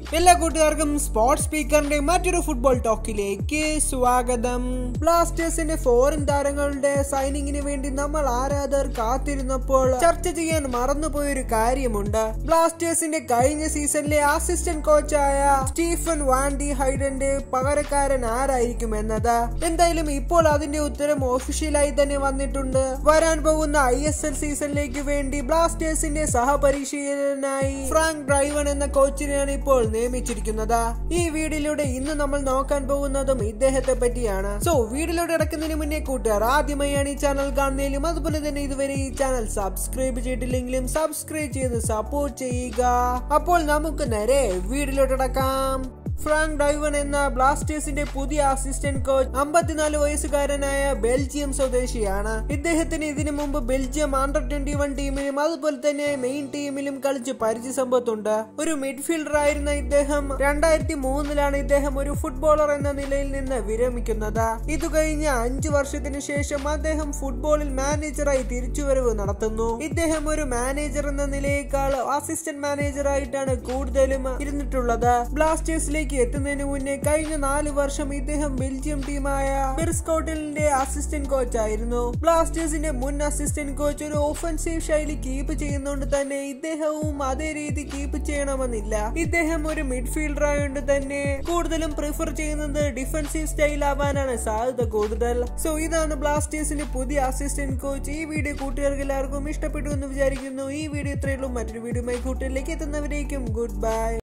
എല്ലാ കൂട്ടുകാർക്കും സ്പോർട്സ് സ്പീക്കറിന്റെ മറ്റൊരു ഫുട്ബോൾ ടോക്കിലേക്ക് സ്വാഗതം ബ്ലാസ്റ്റേഴ്സിന്റെ ഫോറിൻ താരങ്ങളുടെ സൈനിങ്ങിന് വേണ്ടി നമ്മൾ ആരാധകർ കാത്തിരുന്നപ്പോൾ ചർച്ച ചെയ്യാൻ മറന്നുപോയൊരു കാര്യമുണ്ട് ബ്ലാസ്റ്റേഴ്സിന്റെ കഴിഞ്ഞ സീസണിലെ അസിസ്റ്റന്റ് കോച്ചായ സ്റ്റീഫൻ വാൻഡി ഹൈഡന്റെ പകരക്കാരൻ ആരായിരിക്കും എന്നത് എന്തായാലും ഇപ്പോൾ അതിന്റെ ഉത്തരം ഒഫീഷ്യലായി തന്നെ വന്നിട്ടുണ്ട് വരാൻ പോകുന്ന ഐ എസ് എൽ സീസണിലേക്ക് വേണ്ടി ബ്ലാസ്റ്റേഴ്സിന്റെ സഹപരിശീലനായി ഫ്രാങ്ക് ഡ്രൈവൺ എന്ന കോച്ചിനെയാണ് ഇപ്പോൾ നിയമിച്ചിരിക്കുന്നത് ഈ വീഡിയോയിലൂടെ ഇന്ന് നമ്മൾ നോക്കാൻ പോകുന്നതും ഇദ്ദേഹത്തെ പറ്റിയാണ് സോ വീഡിയോയിലൂടെ ഇടക്കുന്നതിന് മുന്നേ കൂട്ടുകാർ ആദ്യമായാണ് ഈ ചാനൽ കാണുന്നതിലും അതുപോലെ തന്നെ ഇതുവരെ ഈ ചാനൽ സബ്സ്ക്രൈബ് ചെയ്തിട്ടില്ലെങ്കിലും സബ്സ്ക്രൈബ് ചെയ്ത് സപ്പോർട്ട് ചെയ്യുക അപ്പോൾ നമുക്ക് നേരെ വീഡിയോയിലോട്ട് ഇടക്കാം ഫ്രാങ്ക് ഡൈവൺ എന്ന ബ്ലാസ്റ്റേഴ്സിന്റെ പുതിയ അസിസ്റ്റന്റ് കോച്ച് അമ്പത്തിനാല് വയസ്സുകാരനായ ബെൽജിയം സ്വദേശിയാണ് ഇദ്ദേഹത്തിന് ഇതിനു മുമ്പ് ബെൽജിയം അണ്ടർ ട്വന്റി വൺ ടീമിലും അതുപോലെ തന്നെ മെയിൻ ടീമിലും കളിച്ച് പരിചയ സമ്പത്തുണ്ട് ഒരു മിഡ്ഫീൽഡർ ആയിരുന്ന ഇദ്ദേഹം രണ്ടായിരത്തി മൂന്നിലാണ് ഇദ്ദേഹം ഒരു ഫുട്ബോളർ എന്ന നിലയിൽ നിന്ന് വിരമിക്കുന്നത് ഇത് കഴിഞ്ഞ അഞ്ചു വർഷത്തിന് ശേഷം അദ്ദേഹം ഫുട്ബോളിൽ മാനേജറായി തിരിച്ചുവരവ് നടത്തുന്നു ഇദ്ദേഹം ഒരു മാനേജർ എന്ന നിലയേക്കാൾ അസിസ്റ്റന്റ് മാനേജറായിട്ടാണ് കൂടുതലും ഇരുന്നിട്ടുള്ളത് ബ്ലാസ്റ്റേഴ്സിലേക്ക് ലേക്ക് എത്തുന്നതിന് മുന്നേ കഴിഞ്ഞ നാല് വർഷം ഇദ്ദേഹം ബെൽജിയം ടീമായ ബെർസ്കോട്ടലിന്റെ അസിസ്റ്റന്റ് കോച്ച് ആയിരുന്നു ബ്ലാസ്റ്റേഴ്സിന്റെ മുൻ അസിസ്റ്റന്റ് കോച്ച് ഒരു ഓഫൻസീവ് ശൈലി കീപ്പ് ചെയ്യുന്നതുകൊണ്ട് തന്നെ ഇദ്ദേഹവും അതേ രീതി കീപ്പ് ചെയ്യണമെന്നില്ല ഇദ്ദേഹം ഒരു മിഡ്ഫീൽഡർ ആയതുകൊണ്ട് തന്നെ കൂടുതലും പ്രിഫർ ചെയ്യുന്നത് ഡിഫൻസീവ് സ്റ്റൈൽ ആവാനാണ് സാധ്യത കൂടുതൽ സോ ഇതാണ് ബ്ലാസ്റ്റേഴ്സിന്റെ പുതിയ അസിസ്റ്റന്റ് കോച്ച് ഈ വീഡിയോ കൂട്ടുകാർക്ക് എല്ലാവർക്കും ഇഷ്ടപ്പെട്ടു എന്ന് വിചാരിക്കുന്നു ഈ വീഡിയോ ഇത്രയുള്ളൂ മറ്റൊരു വീഡിയോയുമായി കൂട്ടുകാരിലേക്ക് എത്തുന്നവരേക്കും ഗുഡ് ബൈ